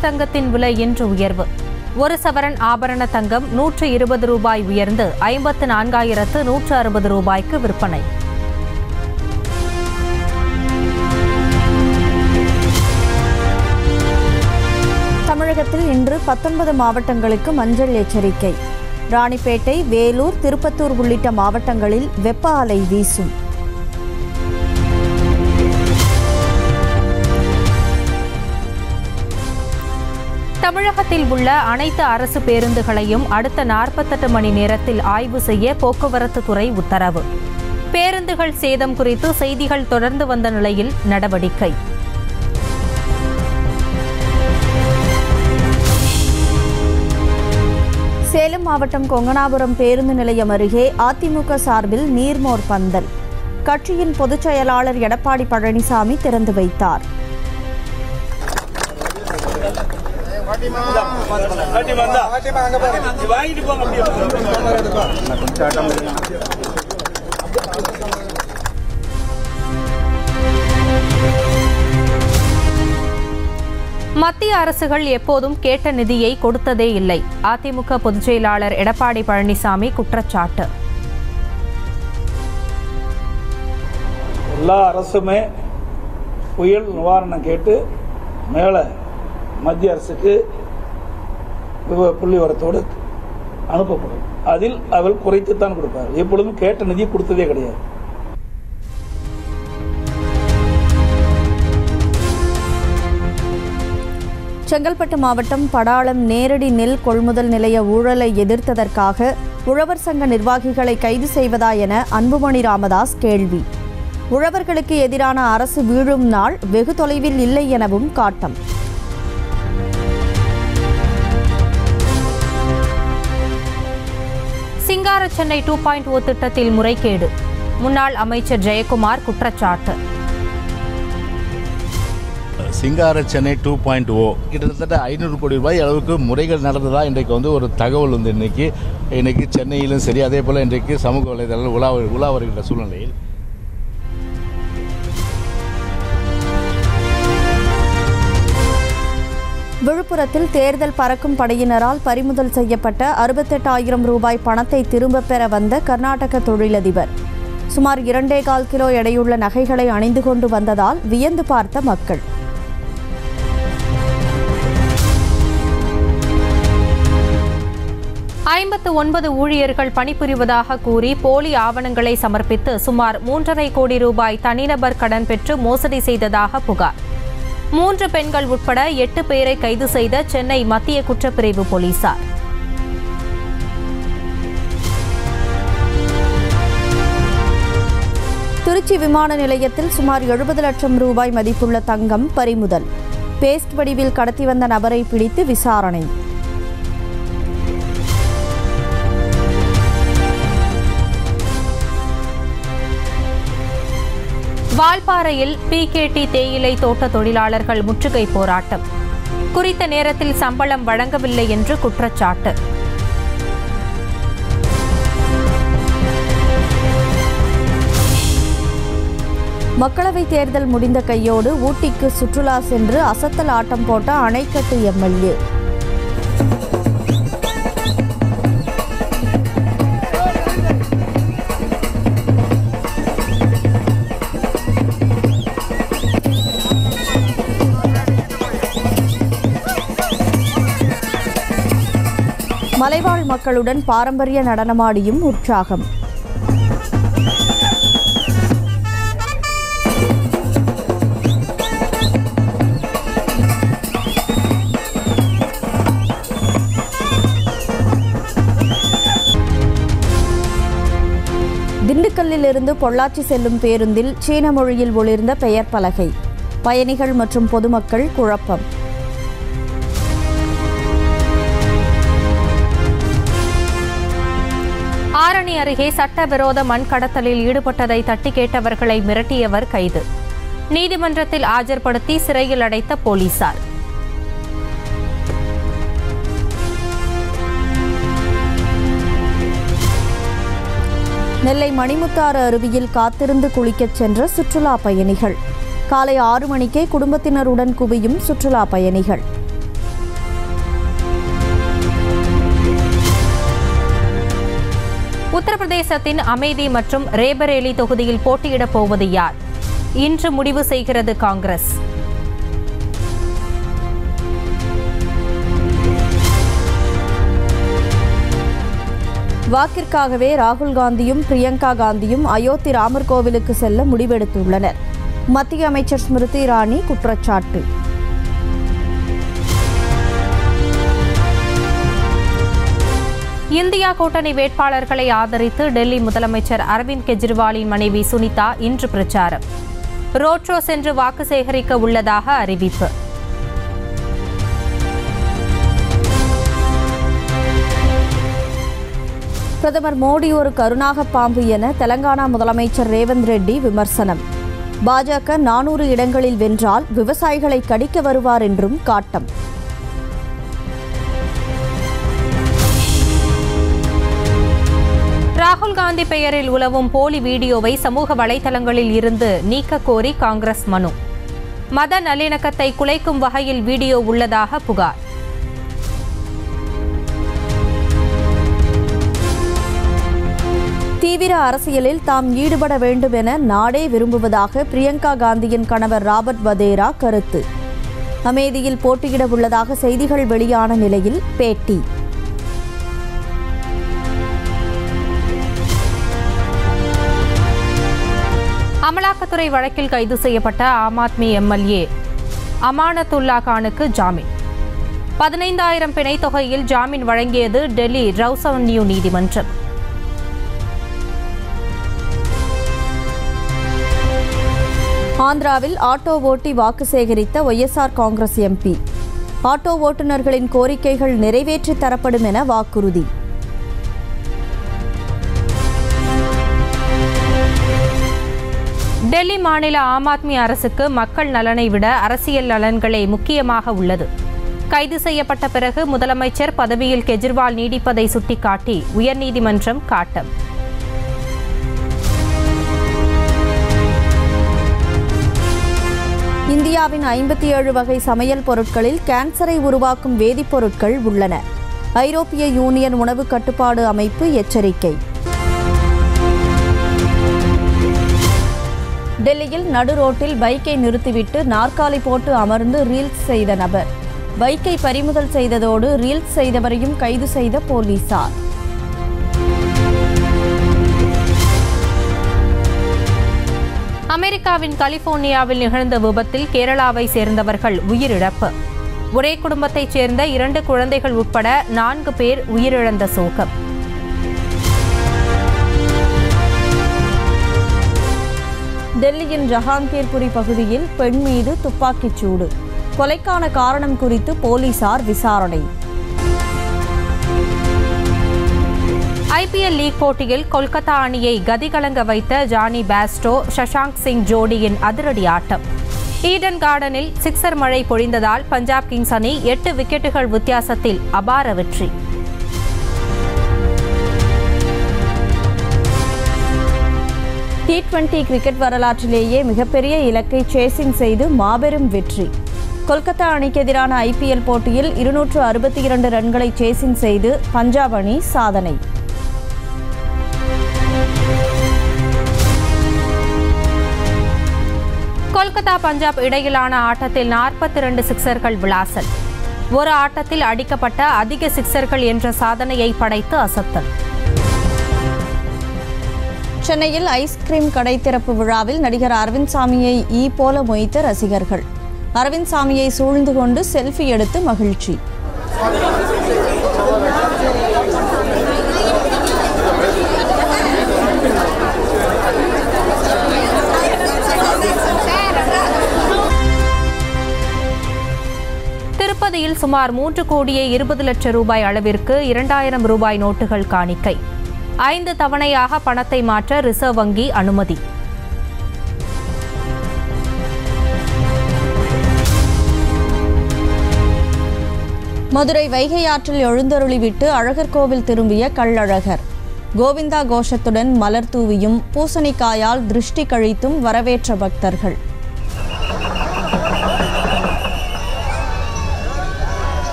தங்கத்தின் விலை இன்று உயர்வு ஒரு சவரன் ஆபரண தங்கம் நூற்று இருபது ரூபாய் உயர்ந்து ஐம்பத்து நான்காயிரத்து நூற்று அறுபது ரூபாய்க்கு விற்பனை தமிழகத்தில் இன்று பத்தொன்பது மாவட்டங்களுக்கு மஞ்சள் எச்சரிக்கை ராணிப்பேட்டை வேலூர் திருப்பத்தூர் உள்ளிட்ட மாவட்டங்களில் வெப்ப அலை வீசும் தமிழகத்தில் உள்ள அனைத்து அரசு பேருந்துகளையும் அடுத்த நாற்பத்தெட்டு மணி நேரத்தில் ஆய்வு செய்ய போக்குவரத்து துறை உத்தரவு பேருந்துகள் சேதம் குறித்து செய்திகள் தொடர்ந்து வந்த நிலையில் நடவடிக்கை சேலம் மாவட்டம் கொங்கனாபுரம் பேருந்து நிலையம் அருகே அதிமுக சார்பில் நீர்மோர் பந்தல் கட்சியின் பொதுச் செயலாளர் எடப்பாடி பழனிசாமி திறந்து வைத்தார் மத்திய அரசுகள் எப்போதும் கேட்ட நிதியை கொடுத்ததே இல்லை அதிமுக பொதுச் செயலாளர் எடப்பாடி பழனிசாமி குற்றச்சாட்டு எல்லா அரசுமே புயல் நிவாரணம் கேட்டு மேலே மத்திய அரசுக்கு விவ- புள்ளி வரத்தோடு அனுப்பப்படும் அதில் அவர் குறைத்துத்தான் கொடுப்பார் எப்பொழுதும் கேட்ட நிதி கொடுத்ததே கிடையாது செங்கல்பட்டு மாவட்டம் படாளம் நேரடி நெல் கொள்முதல் நிலைய ஊழலை எதிர்த்ததற்காக உழவர் சங்க நிர்வாகிகளை கைது செய்வதா என அன்புமணி ராமதாஸ் கேள்வி உழவர்களுக்கு எதிரான அரசு வீழும் நாள் வெகு தொலைவில் இல்லை எனவும் காட்டம் சிங்கார சென்னை டூ பாயிண்ட் ஓ திட்டத்தில் முறைகேடு முன்னாள் அமைச்சர் ஜெயக்குமார் குற்றச்சாட்டு சிங்கார சென்னை டூ பாயிண்ட் ஓ கிட்டத்தட்ட ஐநூறு கோடி ரூபாய் அளவுக்கு முறைகள் நடந்ததா இன்றைக்கு வந்து ஒரு தகவல் வந்து இன்னைக்கு இன்னைக்கு சென்னையிலும் சரி அதே போல் இன்றைக்கு சமூக வலைதளங்கள் உலா உலா வருகின்ற சூழ்நிலையில் விழுப்புரத்தில் தேர்தல் பறக்கும் படையினரால் பறிமுதல் செய்யப்பட்ட அறுபத்தெட்டாயிரம் ரூபாய் பணத்தை திரும்பப் பெற வந்த கர்நாடக தொழிலதிபர் சுமார் இரண்டே கால் கிலோ எடையுள்ள நகைகளை அணிந்து கொண்டு வந்ததால் வியந்து பார்த்த மக்கள் ஐம்பத்து ஒன்பது ஊழியர்கள் பணிபுரிவதாக கூறி போலி ஆவணங்களை சமர்ப்பித்து சுமார் மூன்றரை கோடி ரூபாய் தனிநபர் கடன் பெற்று மோசடி செய்ததாக புகார் மூன்று பெண்கள் உட்பட எட்டு பேரை கைது செய்த சென்னை மத்திய குற்றப்பிரிவு போலீசார் திருச்சி விமான நிலையத்தில் சுமார் எழுபது லட்சம் ரூபாய் மதிப்புள்ள தங்கம் பறிமுதல் பேஸ்ட் வடிவில் கடத்தி வந்த நபரை பிடித்து விசாரணை வால்பாறையில் பிகேடி தேயிலை தோட்ட தொழிலாளர்கள் முற்றுகை போராட்டம் குறித்த நேரத்தில் சம்பளம் வழங்கவில்லை என்று குற்றச்சாட்டு மக்களவைத் தேர்தல் முடிந்த கையோடு ஊட்டிக்கு சுற்றுலா சென்று அசத்தல் ஆட்டம் போட்ட அணைக்கட்டு எம்எல்ஏ மலைவாழ் மக்களுடன் பாரம்பரிய நடனமாடியும் உற்சாகம் திண்டுக்கல்லில் இருந்து பொள்ளாச்சி செல்லும் பேருந்தில் சீன மொழியில் ஒளிர்ந்த பெயர் பலகை பயணிகள் மற்றும் பொதுமக்கள் குழப்பம் ஆரணி அருகே சட்டவிரோத மண் கடத்தலில் ஈடுபட்டதை தட்டி கேட்டவர்களை மிரட்டியவர் கைது நீதிமன்றத்தில் ஆஜர்படுத்தி சிறையில் அடைத்த போலீசார் நெல்லை மணிமுத்தாறு அருவியில் காத்திருந்து குளிக்கச் சென்ற சுற்றுலா பயணிகள் காலை ஆறு மணிக்கே குடும்பத்தினருடன் குவியும் சுற்றுலா பயணிகள் உத்தரப்பிரதேசத்தின் அமேதி மற்றும் ரேபரேலி தொகுதியில் போட்டியிடப் போவது யார் இன்று முடிவு செய்கிறது காங்கிரஸ் வாக்கிற்காகவே ராகுல் காந்தியும் பிரியங்கா காந்தியும் அயோத்தி ராமர் கோவிலுக்கு செல்ல முடிவெடுத்துள்ளனர் மத்திய அமைச்சர் ஸ்மிருதி இரானி குற்றச்சாட்டு இந்தியா கூட்டணி வேட்பாளர்களை ஆதரித்து டெல்லி முதலமைச்சர் அரவிந்த் கெஜ்ரிவாலின் மனைவி சுனிதா இன்று பிரச்சாரம் ரோட் ஷோ சென்று வாக்கு சேகரிக்க உள்ளதாக அறிவிப்பு பிரதமர் மோடி ஒரு கருணாக பாம்பு என தெலங்கானா முதலமைச்சர் ரேவந்த் ரெட்டி விமர்சனம் பாஜக நானூறு இடங்களில் வென்றால் விவசாயிகளை கடிக்க வருவார் என்றும் காட்டம் ராகுல் காந்தி பெயரில் உலவும் போலி வீடியோவை சமூக வலைதளங்களில் இருந்து நீக்க கோரி காங்கிரஸ் மனு மத நல்லிணக்கத்தை குலைக்கும் வகையில் வீடியோ உள்ளதாக புகார் தீவிர அரசியலில் தாம் ஈடுபட வேண்டும் என நாடே விரும்புவதாக பிரியங்கா காந்தியின் கணவர் ராபர்ட் வதேரா கருத்து அமேதியில் போட்டியிட உள்ளதாக செய்திகள் வெளியான நிலையில் பேட்டி அமலாக்கத்துறை வழக்கில் கைது செய்யப்பட்ட ஆம் ஆத்மி எம்எல்ஏ அமானத்துல்லா கானுக்கு ஜாமீன் பதினைந்தாயிரம் பிணைத் தொகையில் ஜாமீன் வழங்கியது டெல்லி ரவுஸ் அவென்யூ நீதிமன்றம் ஆந்திராவில் ஆட்டோ ஓட்டி வாக்கு சேகரித்த ஒய்எஸ்ஆர் காங்கிரஸ் எம்பி ஆட்டோ ஓட்டுநர்களின் கோரிக்கைகள் நிறைவேற்றி தரப்படும் என வாக்குறுதி டெல்லி மாநில ஆம் ஆத்மி அரசுக்கு மக்கள் நலனை விட அரசியல் நலன்களே முக்கியமாக உள்ளது கைது செய்யப்பட்ட பிறகு முதலமைச்சர் பதவியில் கெஜ்ரிவால் நீடிப்பதை சுட்டிக்காட்டி உயர்நீதிமன்றம் காட்டம் இந்தியாவின் ஐம்பத்தி ஏழு வகை சமையல் பொருட்களில் கேன்சரை உருவாக்கும் வேதிப்பொருட்கள் உள்ளன ஐரோப்பிய யூனியன் உணவு கட்டுப்பாடு அமைப்பு எச்சரிக்கை டெல்லியில் நடு ரோட்டில் பைக்கை நிறுத்திவிட்டு நாற்காலி போட்டு அமர்ந்து ரீல்ஸ் செய்த நபர் பைக்கை பறிமுதல் செய்ததோடு ரீல்ஸ் செய்தவரையும் கைது செய்த போலீசார் அமெரிக்காவின் கலிபோர்னியாவில் நிகழ்ந்த விபத்தில் கேரளாவை சேர்ந்தவர்கள் உயிரிழப்பு ஒரே குடும்பத்தைச் சேர்ந்த இரண்டு குழந்தைகள் உட்பட நான்கு பேர் உயிரிழந்த சோகம் டெல்லியின் ஜஹாங்கீர்புரி பகுதியில் பெண் மீது துப்பாக்கிச் சூடு கொலைக்கான காரணம் குறித்து போலீசார் விசாரணை ஐபிஎல் லீக் போட்டியில் கொல்கத்தா அணியை கதிகலங்க வைத்த ஜானி பாஸ்டோ சஷாங்க் சிங் ஜோடியின் அதிரடி ஆட்டம் ஈடன் கார்டனில் சிக்ஸர் மழை பொழிந்ததால் பஞ்சாப் கிங்ஸ் அணி எட்டு விக்கெட்டுகள் வித்தியாசத்தில் அபார வெற்றி டி டுவெண்டி கிரிக்கெட் வரலாற்றிலேயே மிகப்பெரிய இலக்கை சேசிங் செய்து மாபெரும் வெற்றி கொல்கத்தா அணிக்கு எதிரான ஐபிஎல் போட்டியில் இருநூற்று அறுபத்தி இரண்டு ரன்களை சேசிங் செய்து பஞ்சாப் அணி சாதனை கொல்கத்தா பஞ்சாப் இடையிலான ஆட்டத்தில் நாற்பத்தி இரண்டு சிக்சர்கள் விளாசல் ஒரு ஆட்டத்தில் அடிக்கப்பட்ட அதிக சிக்சர்கள் என்ற சாதனையை படைத்து அசத்தல் சென்னையில் ஐஸ்கிரீம் கடை திறப்பு விழாவில் நடிகர் அரவிந்த் சாமியை ஈ போல மொய்த்த ரசிகர்கள் அரவிந்த் சாமியை சூழ்ந்து கொண்டு செல்ஃபி எடுத்து மகிழ்ச்சி திருப்பதியில் சுமார் மூன்று கோடியே இருபது லட்சம் ரூபாய் அளவிற்கு இரண்டாயிரம் ரூபாய் நோட்டுகள் காணிக்கை ஐந்து தவணையாக பணத்தை மாற்ற ரிசர்வ் வங்கி அனுமதி மதுரை வைகை ஆற்றில் எழுந்தருளிவிட்டு அழகர் கோவில் திரும்பிய கள்ளழகர் கோவிந்தா கோஷத்துடன் மலர் தூவியும் பூசணிக்காயால் திருஷ்டி கழித்தும் வரவேற்ற பக்தர்கள்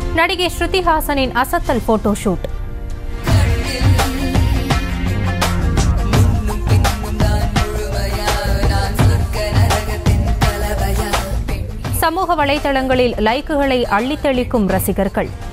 நடிகை ஸ்ருதிஹாசனின் அசத்தல் போட்டோ ஷூட் சமூக வலைதளங்களில் லைக்குகளை அள்ளித்தளிக்கும் ரசிகர்கள்